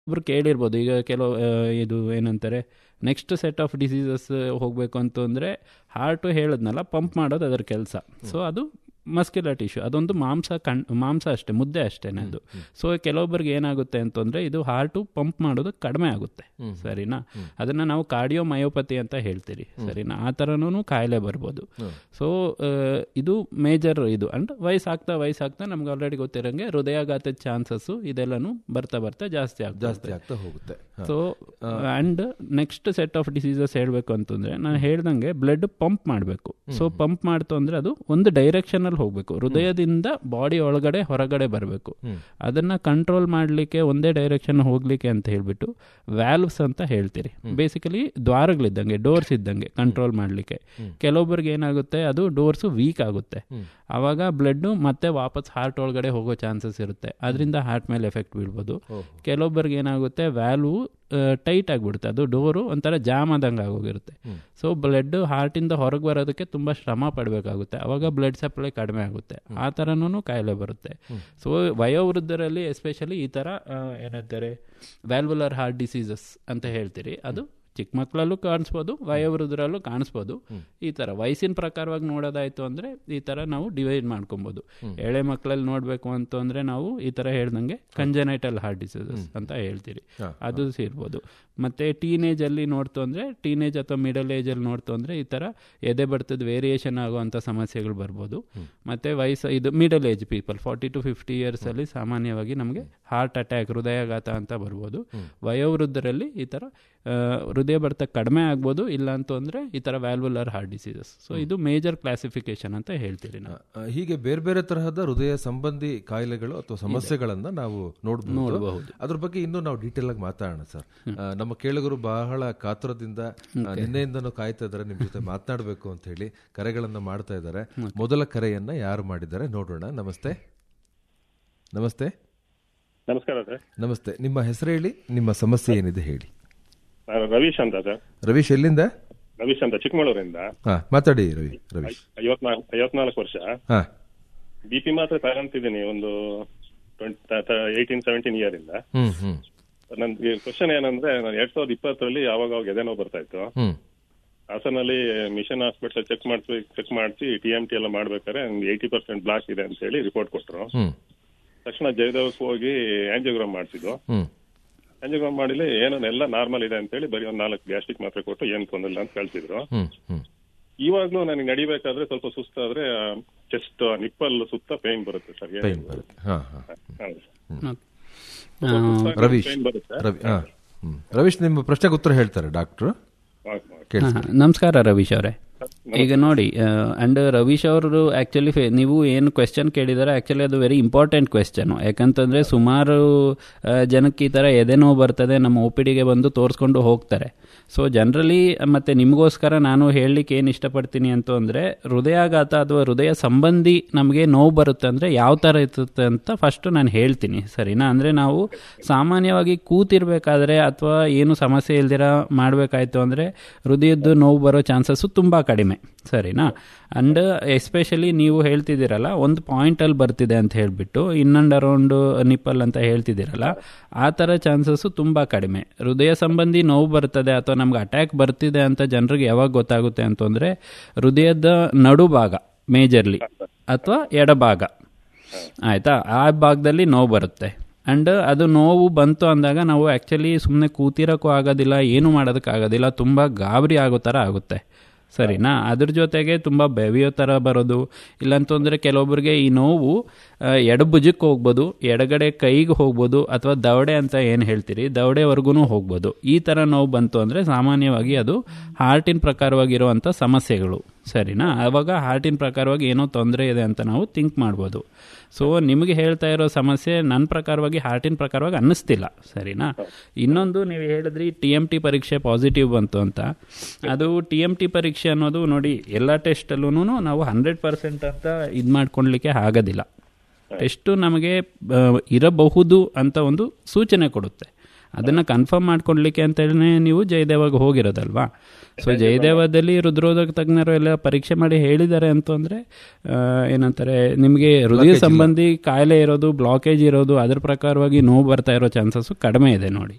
ಒಬ್ರು ಕೇಳಿರ್ಬೋದು ಈಗ ಕೆಲವು ಆ, ಇದು ಏನಂತಾರೆ ನೆಕ್ಸ್ಟ್ ಸೆಟ್ ಆಫ್ ಡಿಸೀಸಸ್ ಹೋಗಬೇಕು ಅಂತಂದರೆ ಹಾರ್ಟು ಹೇಳಿದ್ನಲ್ಲ ಪಂಪ್ ಮಾಡೋದು ಅದರ ಕೆಲಸ ಸೊ ಅದು ಮಸ್ಕ್ಯುಲರ್ ಟಿಶ್ಯೂ ಅದೊಂದು ಮಾಂಸ ಕಣ್ ಮಾಂಸ ಅಷ್ಟೇ ಮುದ್ದೆ ಅಷ್ಟೇ ಅದು ಸೊ ಕೆಲವೊಬ್ಬರಿಗೆ ಏನಾಗುತ್ತೆ ಅಂತಂದರೆ ಇದು ಹಾರ್ಟು ಪಂಪ್ ಮಾಡೋದು ಕಡಿಮೆ ಆಗುತ್ತೆ ಸರಿನಾ ಅದನ್ನು ನಾವು ಕಾರ್ಡಿಯೋ ಮಯೋಪತಿ ಅಂತ ಹೇಳ್ತೀರಿ ಸರಿನಾ ಆ ಥರನೂ ಕಾಯಿಲೆ ಬರ್ಬೋದು ಸೊ ಇದು ಮೇಜರ್ ಇದು ಅಂಡ್ ವಯಸ್ಸಾಗ್ತಾ ವಯಸ್ಸಾಗ್ತಾ ನಮ್ಗೆ ಆಲ್ರೆಡಿ ಗೊತ್ತಿರೋಂಗೆ ಹೃದಯಾಘಾತದ ಚಾನ್ಸಸ್ಸು ಇದೆಲ್ಲನೂ ಬರ್ತಾ ಬರ್ತಾ ಜಾಸ್ತಿ ಆಗ್ತಾ ಜಾಸ್ತಿ ಆಗ್ತಾ ಹೋಗುತ್ತೆ ಹ. So and next set of diseases ಹೇಳಬೇಕು ಅಂತಂದರೆ ನಾನು ಹೇಳ್ದಂಗೆ ಬ್ಲಡ್ ಪಂಪ್ ಮಾಡಬೇಕು ಸೊ ಪಂಪ್ ಮಾಡ್ತು ಅಂದರೆ ಅದು ಒಂದು ಡೈರೆಕ್ಷನಲ್ಲಿ ಹೋಗಬೇಕು ಹೃದಯದಿಂದ ಬಾಡಿ ಒಳಗಡೆ ಹೊರಗಡೆ ಬರಬೇಕು ಅದನ್ನು ಕಂಟ್ರೋಲ್ ಮಾಡಲಿಕ್ಕೆ ಒಂದೇ ಡೈರೆಕ್ಷನ್ ಹೋಗಲಿಕ್ಕೆ ಅಂತ ಹೇಳಿಬಿಟ್ಟು ವ್ಯಾಲ್ವ್ಸ್ ಅಂತ ಹೇಳ್ತೀರಿ ಬೇಸಿಕಲಿ ದ್ವಾರಗಳಿದ್ದಂಗೆ ಡೋರ್ಸ್ ಇದ್ದಂಗೆ ಕಂಟ್ರೋಲ್ ಮಾಡಲಿಕ್ಕೆ ಕೆಲವೊಬ್ಬರಿಗೆ ಏನಾಗುತ್ತೆ ಅದು ಡೋರ್ಸು ವೀಕ್ ಆಗುತ್ತೆ ಆವಾಗ ಬ್ಲಡ್ಡು ಮತ್ತೆ ವಾಪಸ್ ಹಾರ್ಟ್ ಒಳಗಡೆ ಹೋಗೋ ಚಾನ್ಸಸ್ ಇರುತ್ತೆ ಅದರಿಂದ ಹಾರ್ಟ್ ಮೇಲೆ ಎಫೆಕ್ಟ್ ಬೀಳ್ಬೋದು ಕೆಲವೊಬ್ಬರಿಗೆ ಏನಾಗುತ್ತೆ ವ್ಯಾಲ್ವು ಟೈಟ್ ಆಗಿಬಿಡುತ್ತೆ ಅದು ಡೋರು ಒಂಥರ ಜಾಮ್ ಆದಂಗೆ ಆಗೋಗಿರುತ್ತೆ ಸೊ ಬ್ಲಡ್ ಹಾರ್ಟಿಂದ ಹೊರಗೆ ಬರೋದಕ್ಕೆ ತುಂಬ ಶ್ರಮ ಪಡಬೇಕಾಗುತ್ತೆ ಅವಾಗ ಬ್ಲಡ್ ಸಪ್ಲೈ ಕಡಿಮೆ ಆಗುತ್ತೆ ಆ ಥರನೂ ಕಾಯಿಲೆ ಬರುತ್ತೆ ಸೊ ವಯೋವೃದ್ಧರಲ್ಲಿ ಎಸ್ಪೆಷಲಿ ಈ ಥರ ಆ, ಏನಂತಾರೆ ವ್ಯಾಲ್ವುಲರ್ ಹಾರ್ಟ್ ಡಿಸೀಸಸ್ ಅಂತ ಹೇಳ್ತೀರಿ ಅದು ಚಿಕ್ಕ ಮಕ್ಕಳಲ್ಲೂ ಕಾಣಿಸ್ಬೋದು ವಯೋವೃದ್ಧರಲ್ಲೂ ಕಾಣಿಸ್ಬೋದು ಈ ಥರ ವಯಸ್ಸಿನ ಪ್ರಕಾರವಾಗಿ ನೋಡೋದಾಯ್ತು ಅಂದರೆ ಈ ಥರ ನಾವು ಡಿವೈಡ್ ಮಾಡ್ಕೊಬೋದು ಎಳೆ ಮಕ್ಕಳಲ್ಲಿ ನೋಡಬೇಕು ಅಂತಂದರೆ ನಾವು ಈ ಥರ ಹೇಳ್ದಂಗೆ ಕಂಜನೈಟಲ್ ಹಾರ್ಟ್ ಡಿಸೀಸಸ್ ಅಂತ ಹೇಳ್ತೀರಿ ಅದು ಸೇರ್ಬೋದು ಮತ್ತು ಟೀನೇಜಲ್ಲಿ ನೋಡ್ತು ಅಂದರೆ ಟೀನೇಜ್ ಅಥವಾ ಮಿಡಲ್ ಏಜಲ್ಲಿ ನೋಡ್ತು ಅಂದರೆ ಈ ಥರ ಎದೆ ಬರ್ತದ ವೇರಿಯೇಷನ್ ಆಗುವಂಥ ಸಮಸ್ಯೆಗಳು ಬರ್ಬೋದು ಮತ್ತು ವಯಸ್ಸು ಇದು middle age people forty to fifty ಇಯರ್ಸಲ್ಲಿ ಸಾಮಾನ್ಯವಾಗಿ ನಮಗೆ ಹಾರ್ಟ್ ಅಟ್ಯಾಕ್ ಹೃದಯಾಘಾತ ಅಂತ ಬರ್ಬೋದು ವಯೋವೃದ್ಧರಲ್ಲಿ ಈ ಥರ ಆ, ಹೃದಯ ಬಡಿತ ಕಡಿಮೆ ಆಗ್ಬೋದು ಇಲ್ಲ ಅಂತಂದರೆ ಈ ಥರ ವ್ಯಾಲ್ವುಲರ್ ಹಾರ್ಟ್ ಡಿಸೀಸಸ್ ಸೊ ಇದು ಮೇಜರ್ ಕ್ಲಾಸಿಫಿಕೇಶನ್ ಅಂತ ಹೇಳ್ತೀರಿ ನಾವು ಆ, ಹೀಗೆ ಬೇರೆ ಬೇರೆ ತರಹದ ಹೃದಯ ಸಂಬಂಧಿ ಕಾಯಿಲೆಗಳು ಅಥವಾ ಸಮಸ್ಯೆಗಳನ್ನ ನಾವು ನೋಡಬಹುದು ಅದ್ರ ಬಗ್ಗೆ ಇನ್ನೂ ನಾವು ಡೀಟೇಲ್ ಆಗಿ ಮಾತಾಡೋಣ ಸರ್ ಆ, ನಮ್ಮ ಕೇಳುಗರು ಬಹಳ ಕಾತುರದಿಂದ ಆ, ನಿನ್ನೆಯಿಂದನೂ ಕಾಯ್ತಾ ಇದ್ದಾರೆ ನಿಮ್ ಜೊತೆ ಮಾತನಾಡಬೇಕು ಅಂತ ಹೇಳಿ ಕರೆಗಳನ್ನ ಮಾಡ್ತಾ ಇದ್ದಾರೆ ಮೊದಲ ಕರೆಯನ್ನ ಯಾರು ಮಾಡಿದ್ದಾರೆ ನೋಡೋಣ ನಮಸ್ತೆ ನಮಸ್ತೆ ನಮಸ್ಕಾರ ಸರ್ ನಮಸ್ತೆ ನಿಮ್ಮ ಹೆಸರು ಹೇಳಿ ನಿಮ್ಮ ಸಮಸ್ಯೆ ಏನಿದೆ ಹೇಳಿ ನಾನು ರವೀಶ್ ಅಂತ ಸರ್ ರವೀಶ್ ಎಲ್ಲಿಂದ ರವೀಶ್ ಅಂತ ಚಿಕ್ಕಮಗಳೂರಿಂದ ಹಾ ಮಾತಾಡಿ ರವಿ ರವೀಶ್ ಐವತ್ನಾಲ್ಕು ಐವತ್ನಾಲ್ಕು ವರ್ಷ ಹಾ ಬಿ ಪಿ ಮಾತ್ರ ತಗೊಂತಿದ್ದೀನಿ ಒಂದು ಏಯ್ಟೀನ್ ಸೆವೆಂಟೀನ್ ಇಯರ್ ಇಂದ ಹ್ಮ್ ಹ್ಮ್ ನನ್ಗೆ ಕ್ವಶನ್ ಏನಂದ್ರೆ ನಾನು ಎರಡ್ ಸಾವಿರದ ಇಪ್ಪತ್ತರಲ್ಲಿ ಯಾವಾಗ ಅವಾಗ ಎದೆ ನೋವು ಬರ್ತಾ ಇತ್ತು ಹ್ಮ್ ಹಾಸನಲ್ಲಿ ಮಿಷನ್ ಹಾಸ್ಪಿಟಲ್ ಚೆಕ್ ಮಾಡಿಸಿ ಚೆಕ್ ಮಾಡಿಸಿ ಟಿ ಎಂ ಟಿ ಎಲ್ಲ ಮಾಡ್ಬೇಕಾದ್ರೆ ಒಂದು ಏಯ್ಟಿ ಪರ್ಸೆಂಟ್ ಬ್ಲಾಕ್ ಇದೆ ಅಂತ ಹೇಳಿ ರಿಪೋರ್ಟ್ ಕೊಟ್ಟರು ಹ್ಮ್ ತಕ್ಷಣ ಜಯದೇವಕ್ಕೆ ಹೋಗಿ ಆಂಜಿಯೋಗ್ರಾಮ್ ಮಾಡಿಸಿದ್ದು ಹ್ಮ್ ಆಂಜಿಯೋಗ್ರಾಮ್ ಮಾಡಿಲಿ ಏನೋ ಎಲ್ಲ ನಾರ್ಮಲ್ ಇದೆ ಅಂತ ಹೇಳಿ ಬರೀ ಒಂದು ನಾಲ್ಕು ಗ್ಯಾಸ್ಟ್ರಿಕ್ ಮಾತ್ರೆ ಕೊಟ್ಟು ಏನ್ ತೊಂದ್ರೆ ಇಲ್ಲ ಅಂತ ಕಳ್ಸಿದ್ರು ಹ್ಮ್ ಹ್ಮ್ ಇವಾಗ್ಲೂ ನನಗೆ ನಡಿಬೇಕಾದ್ರೆ ಸ್ವಲ್ಪ ಸುಸ್ತಾದ್ರೆ ಚೆಸ್ಟ್ ನಿಪ್ಪಲ್ ಸುತ್ತ ಪೇನ್ ಬರುತ್ತೆ ಸರ್ ಪೈನ್ ಬರುತ್ತೆ ಹಾ ಹಾ ಆ, ರವೀಶ್ ಪೇನ್ ಬರುತ್ತೆ ರವಿ ಹಾ ಹ್ಮ್ ರವೀಶ್ ನಿಮ್ಮ ಪ್ರಶ್ನೆಗೆ ಉತ್ತರ ಹೇಳ್ತಾರೆ ಡಾಕ್ಟ್ರು ಕೇಳಿ ಹಾ, ನಮಸ್ಕಾರ ರವೀಶ್ ಅವರೇ ಈಗ ನೋಡಿ ಅಂಡ್ ರವೀಶ್ ಅವರು ಆ್ಯಕ್ಚುಲಿ ನೀವು ಏನು ಕ್ವೆಶ್ಚನ್ ಕೇಳಿದಾರೆ ಆ್ಯಕ್ಚುಲಿ ಅದು ವೆರಿ ಇಂಪಾರ್ಟೆಂಟ್ ಕ್ವೆಶ್ಚನು ಯಾಕಂತಂದರೆ ಸುಮಾರು ಆ, ಜನಕ್ಕೆ ಈ ಥರ ಎದೆ ನೋವು ಬರ್ತದೆ ನಮ್ಮ ಒ ಪಿ ಡಿಗೆ ಬಂದು ತೋರಿಸ್ಕೊಂಡು ಹೋಗ್ತಾರೆ ಸೊ ಜನರಲಿ ಮತ್ತು ನಿಮಗೋಸ್ಕರ ನಾನು ಹೇಳಲಿಕ್ಕೆ ಏನು ಇಷ್ಟಪಡ್ತೀನಿ ಅಂತ ಅಂದರೆ ಹೃದಯಾಘಾತ ಅಥವಾ ಹೃದಯ ಸಂಬಂಧಿ ನಮಗೆ ನೋವು ಬರುತ್ತೆ ಅಂದರೆ ಯಾವ ಥರ ಇರ್ತದೆ ಅಂತ ಫಸ್ಟು ನಾನು ಹೇಳ್ತೀನಿ ಸರಿನಾ ಅಂದರೆ ನಾವು ಸಾಮಾನ್ಯವಾಗಿ ಕೂತಿರ್ಬೇಕಾದ್ರೆ ಅಥವಾ ಏನು ಸಮಸ್ಯೆ ಇಲ್ದಿರ ಮಾಡಬೇಕಾಯ್ತು ಅಂದರೆ ಹೃದಯದ್ದು ನೋವು ಬರೋ ಚಾನ್ಸಸ್ಸು ತುಂಬ ಕಡಿಮೆ ಸರಿನಾ ಅಂಡ್ ಎಸ್ಪೆಷಲಿ ನೀವು ಹೇಳ್ತಿದ್ದೀರಲ್ಲ ಒಂದು ಪಾಯಿಂಟಲ್ಲಿ ಬರ್ತಿದೆ ಅಂತ ಹೇಳಿಬಿಟ್ಟು ಇನ್ ಅಂಡ್ ಅರೌಂಡು ನಿಪ್ಪಲ್ ಅಂತ ಹೇಳ್ತಿದ್ದೀರಲ್ಲ ಆ ಥರ ಚಾನ್ಸಸ್ಸು ತುಂಬ ಕಡಿಮೆ ಹೃದಯ ಸಂಬಂಧಿ ನೋವು ಬರ್ತದೆ ಅಥವಾ ನಮ್ಗೆ ಅಟ್ಯಾಕ್ ಬರ್ತಿದೆ ಅಂತ ಜನರಿಗೆ ಯಾವಾಗ ಗೊತ್ತಾಗುತ್ತೆ ಅಂತಂದರೆ ಹೃದಯದ ನಡುಭಾಗ ಮೇಜರ್ಲಿ ಅಥವಾ ಎಡಭಾಗ ಆಯಿತಾ ಆ ಭಾಗದಲ್ಲಿ ನೋವು ಬರುತ್ತೆ ಆ್ಯಂಡ್ ಅದು ನೋವು ಬಂತು ಅಂದಾಗ ನಾವು ಆ್ಯಕ್ಚುಲಿ ಸುಮ್ಮನೆ ಕೂತಿರೋಕ್ಕೂ ಆಗೋದಿಲ್ಲ ಏನು ಮಾಡೋದಕ್ಕಾಗೋದಿಲ್ಲ ತುಂಬ ಗಾಬರಿ ಆಗೋ ಥರ ಆಗುತ್ತೆ ಸರಿನಾ ಅದ್ರ ಜೊತೆಗೆ ತುಂಬ ಬೆವೆಯೋ ಥರ ಬರೋದು ಇಲ್ಲಂತಂದರೆ ಕೆಲವೊಬ್ಬರಿಗೆ ಈ ನೋವು ಆ, ಎಡಭುಜಕ್ಕೆ ಹೋಗ್ಬೋದು ಎಡಗಡೆ ಕೈಗೆ ಹೋಗ್ಬೋದು ಅಥವಾ ದವಡೆ ಅಂತ ಏನು ಹೇಳ್ತೀರಿ ದವಡೆವರೆಗೂ ಹೋಗ್ಬೋದು ಈ ಥರ ನೋವು ಬಂತು ಅಂದರೆ ಸಾಮಾನ್ಯವಾಗಿ ಅದು ಹಾರ್ಟಿನ ಪ್ರಕಾರವಾಗಿರುವಂಥ ಸಮಸ್ಯೆಗಳು ಸರಿನಾ ಆವಾಗ ಹಾರ್ಟಿನ ಪ್ರಕಾರವಾಗಿ ಏನೋ ತೊಂದರೆ ಇದೆ ಅಂತ ನಾವು ಥಿಂಕ್ ಮಾಡ್ಬೋದು ಸೊ ನಿಮಗೆ ಹೇಳ್ತಾ ಇರೋ ಸಮಸ್ಯೆ ನನ್ನ ಪ್ರಕಾರವಾಗಿ ಹಾರ್ಟಿನ ಪ್ರಕಾರವಾಗಿ ಅನ್ನಿಸ್ತಿಲ್ಲ ಸರಿನಾ ಇನ್ನೊಂದು ನೀವು ಹೇಳಿದ್ರಿ ಟಿ ಎಮ್ ಟಿ ಪರೀಕ್ಷೆ ಪಾಸಿಟಿವ್ ಬಂತು ಅಂತ ಅದು ಟಿ ಎಮ್ ಟಿ ಪರೀಕ್ಷೆ ಅನ್ನೋದು ನೋಡಿ ಎಲ್ಲ ಟೆಸ್ಟಲ್ಲೂ ನಾವು ಹಂಡ್ರೆಡ್ ಪರ್ಸೆಂಟ್ ಅಂತ ಇದು ಮಾಡ್ಕೊಳ್ಲಿಕ್ಕೆ ಆಗೋದಿಲ್ಲ ಟೆಸ್ಟು ನಮಗೆ ಆ, ಇರಬಹುದು ಅಂತ ಒಂದು ಸೂಚನೆ ಕೊಡುತ್ತೆ ಅದನ್ನು ಕನ್ಫರ್ಮ್ ಮಾಡ್ಕೊಳ್ಲಿಕ್ಕೆ ಅಂತೇಳಿ ನೀವು ಜಯದೇವಾಗ ಹೋಗಿರೋದಲ್ವಾ ಸೊ ಜಯದೇವದಲ್ಲಿ ಹೃದ್ರೋಧಕ ತಜ್ಞರು ಎಲ್ಲ ಪರೀಕ್ಷೆ ಮಾಡಿ ಹೇಳಿದ್ದಾರೆ ಅಂತಂದರೆ ಏನಂತಾರೆ ನಿಮಗೆ ಹೃದಯ ಸಂಬಂಧಿ ಕಾಯಿಲೆ ಇರೋದು ಬ್ಲಾಕೇಜ್ ಇರೋದು ಅದ್ರ ಪ್ರಕಾರವಾಗಿ ನೋವು ಬರ್ತಾ ಇರೋ ಚಾನ್ಸಸ್ಸು ಕಡಿಮೆ ಇದೆ ನೋಡಿ